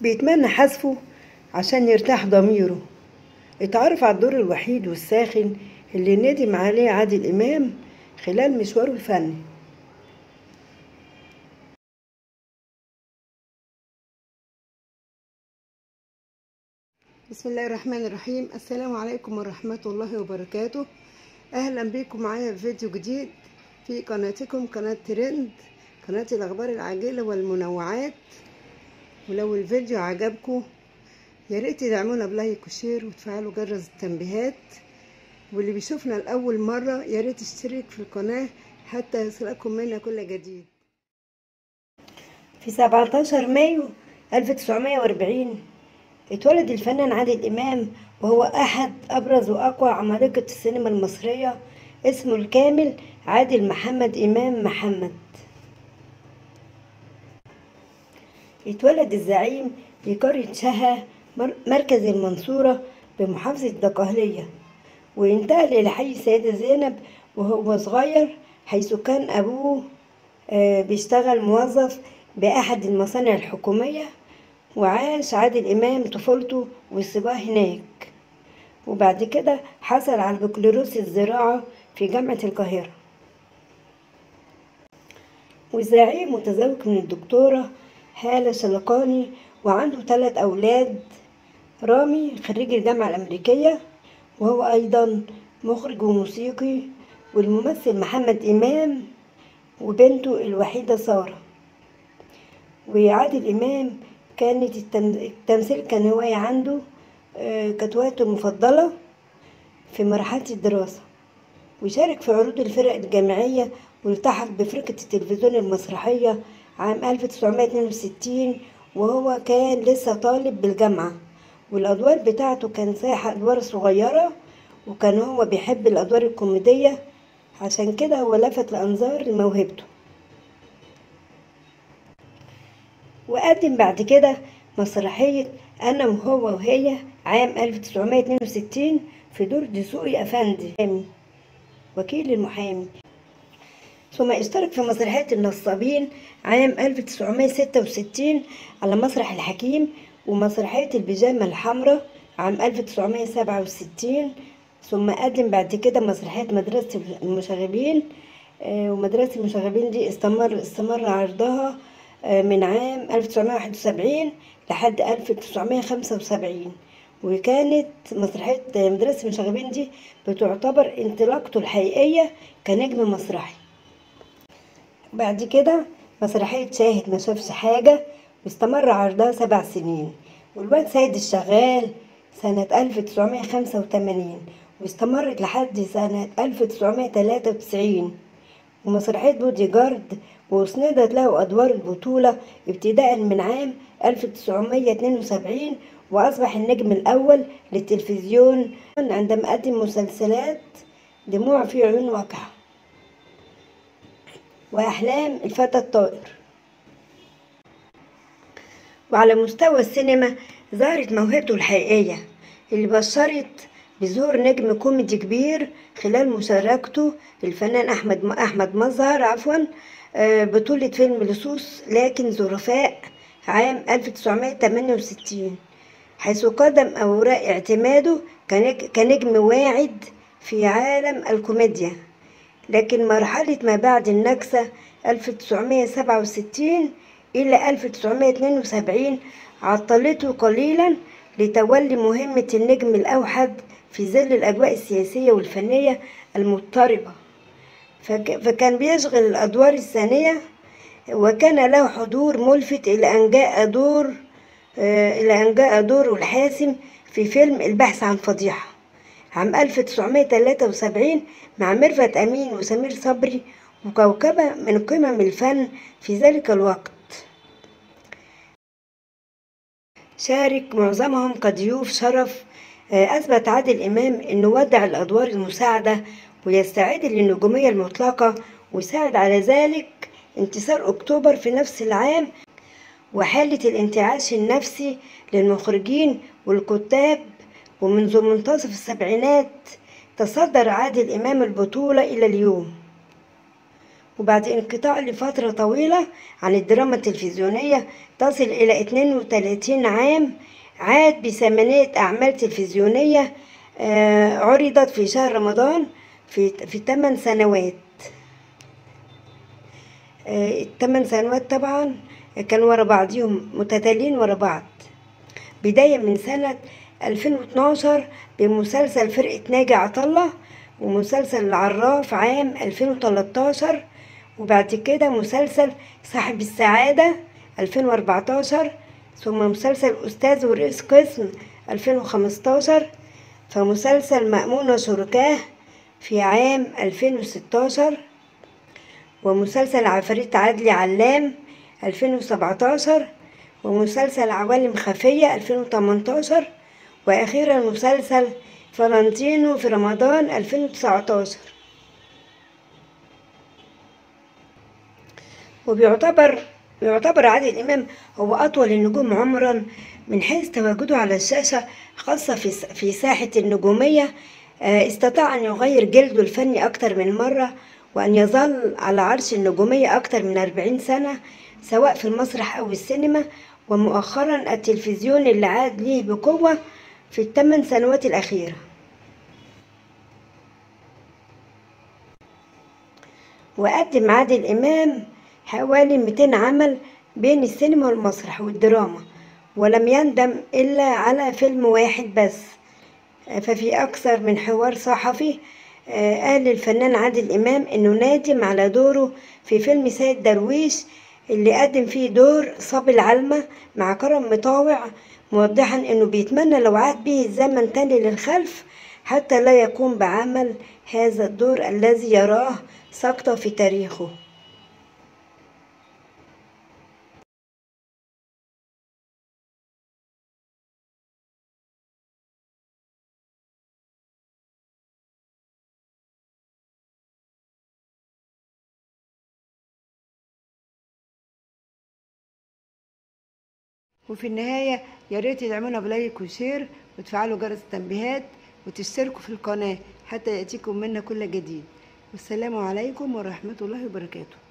بيتمنى حذفه عشان يرتاح ضميره اتعرف على الدور الوحيد والساخن اللي ندم عليه عادل إمام خلال مشواره الفني بسم الله الرحمن الرحيم السلام عليكم ورحمة الله وبركاته أهلا بكم معايا في فيديو جديد في قناتكم قناة ترند قناة الأخبار العاجلة والمنوعات ولو الفيديو عجبكم يا ريت تدعمونا بلايك وشير وتفعلوا جرس التنبيهات واللي بيشوفنا لأول مرة يا ريت تشترك في القناة حتى يصلكم منا كل جديد في 17 مايو 1940 اتولد الفنان عادل إمام وهو أحد أبرز وأقوى عمالقة السينما المصرية اسمه الكامل عادل محمد إمام محمد اتولد الزعيم في قرية شها مركز المنصورة بمحافظة دقهلية وانتقل إلى حي السيدة زينب وهو صغير حيث كان أبوه بيشتغل موظف بأحد المصانع الحكومية وعاش عادل إمام طفولته والصباه هناك وبعد كده حصل على البكالوريوس الزراعة في جامعة القاهرة والزعيم متزوج من الدكتورة هالة شلقاني وعنده ثلاث أولاد رامي خريج الجامعة الأمريكية وهو أيضا مخرج وموسيقي والممثل محمد إمام وبنته الوحيدة سارة وعادل إمام كانت التمثيل كان هواية عنده كانت هوايته المفضلة في مرحلة الدراسة وشارك في عروض الفرق الجامعية والتحق بفرقة التلفزيون المسرحية عام 1962 وهو كان لسه طالب بالجامعة والأدوار بتاعته كان سايحة أدوار صغيرة وكان هو بيحب الأدوار الكوميدية عشان كده هو لفت لأنظار موهبته وقدم بعد كده مسرحية أنا وهو وهي عام 1962 في دور دسوقي أفندي وكيل المحامي ثم اشترك في مسرحية النصابين عام 1966 على مسرح الحكيم ومسرحية البيجامة الحمراء عام 1967 ثم قدم بعد كده مسرحية مدرسة المشاغبين ومدرسة المشاغبين دي استمر استمر عرضها من عام 1971 لحد 1975 وكانت مسرحية مدرسة المشاغبين دي بتعتبر انطلاقته الحقيقية كنجم مسرحي بعد كده مسرحية شاهد ما شافش حاجة واستمر عرضها سبع سنين والواد سيد الشغال سنة 1985 واستمرت لحد سنة 1993 ومسرحية بودي جارد وأسندت له أدوار البطولة ابتداء من عام 1972 وأصبح النجم الأول للتلفزيون عندما قدم مسلسلات دموع في عيون واقعة وأحلام الفتى الطائر وعلى مستوى السينما ظهرت موهبته الحقيقية اللي بشرت بظهور نجم كوميدي كبير خلال مشاركته الفنان أحمد أحمد مظهر عفوا بطولة فيلم لصوص لكن ظرفاء عام 1968 حيث قدم أوراق اعتماده كنجم واعد في عالم الكوميديا لكن مرحلة ما بعد النكسة 1967 إلى 1972 عطلته قليلا لتولي مهمة النجم الأوحد في ظل الأجواء السياسية والفنية المضطربة فكان بيشغل الأدوار الثانية وكان له حضور ملفت إلى أن جاء دور إلى أن جاء دوره الحاسم في فيلم البحث عن فضيحة عام 1973 مع ميرفت أمين وسمير صبري وكوكبة من قمم الفن في ذلك الوقت شارك معظمهم كضيوف شرف أثبت عادل إمام أنه ودع الأدوار المساعدة ويستعد للنجومية المطلقة وساعد على ذلك انتصار أكتوبر في نفس العام وحالة الانتعاش النفسي للمخرجين والكتاب ومنذ منتصف السبعينات تصدر عادل إمام البطولة إلى اليوم وبعد انقطاع لفترة طويلة عن الدراما التلفزيونية تصل إلى 32 عام عاد بثمانية أعمال تلفزيونية آه، عرضت في شهر رمضان في في 8 سنوات آه، الثمان سنوات طبعا كانوا ورا بعضهم متتاليين ورا بعض بداية من سنة 2012 بمسلسل فرقة ناجي عطلة ومسلسل العراف عام 2013 وبعد كده مسلسل صاحب السعادة 2014 ثم مسلسل أستاذ ورئيس قسم 2015 فمسلسل مأمون وشركاه في عام 2016 ومسلسل عفاريت عدلي علام 2017 ومسلسل عوالم خفية 2018 وأخيرا مسلسل فلانتينو في رمضان 2019 وبيعتبر يعتبر عادل إمام هو أطول النجوم عمرا من حيث تواجده على الشاشة خاصة في في ساحة النجومية آه، استطاع أن يغير جلده الفني أكتر من مرة وأن يظل على عرش النجومية أكتر من أربعين سنة سواء في المسرح أو السينما ومؤخرا التلفزيون اللي عاد ليه بقوة في الثمان سنوات الأخيرة وقدم عادل إمام حوالي 200 عمل بين السينما والمسرح والدراما ولم يندم إلا على فيلم واحد بس ففي أكثر من حوار صحفي آه، قال الفنان عادل إمام إنه نادم على دوره في فيلم سيد درويش اللي قدم فيه دور صبي العلمة مع كرم مطاوع موضحا إنه بيتمنى لو عاد به الزمن تاني للخلف حتى لا يقوم بعمل هذا الدور الذي يراه سقطة في تاريخه وفي النهاية يا ريت تدعمونا بلايك وشير وتفعلوا جرس التنبيهات وتشتركوا في القناة حتى يأتيكم منا كل جديد والسلام عليكم ورحمة الله وبركاته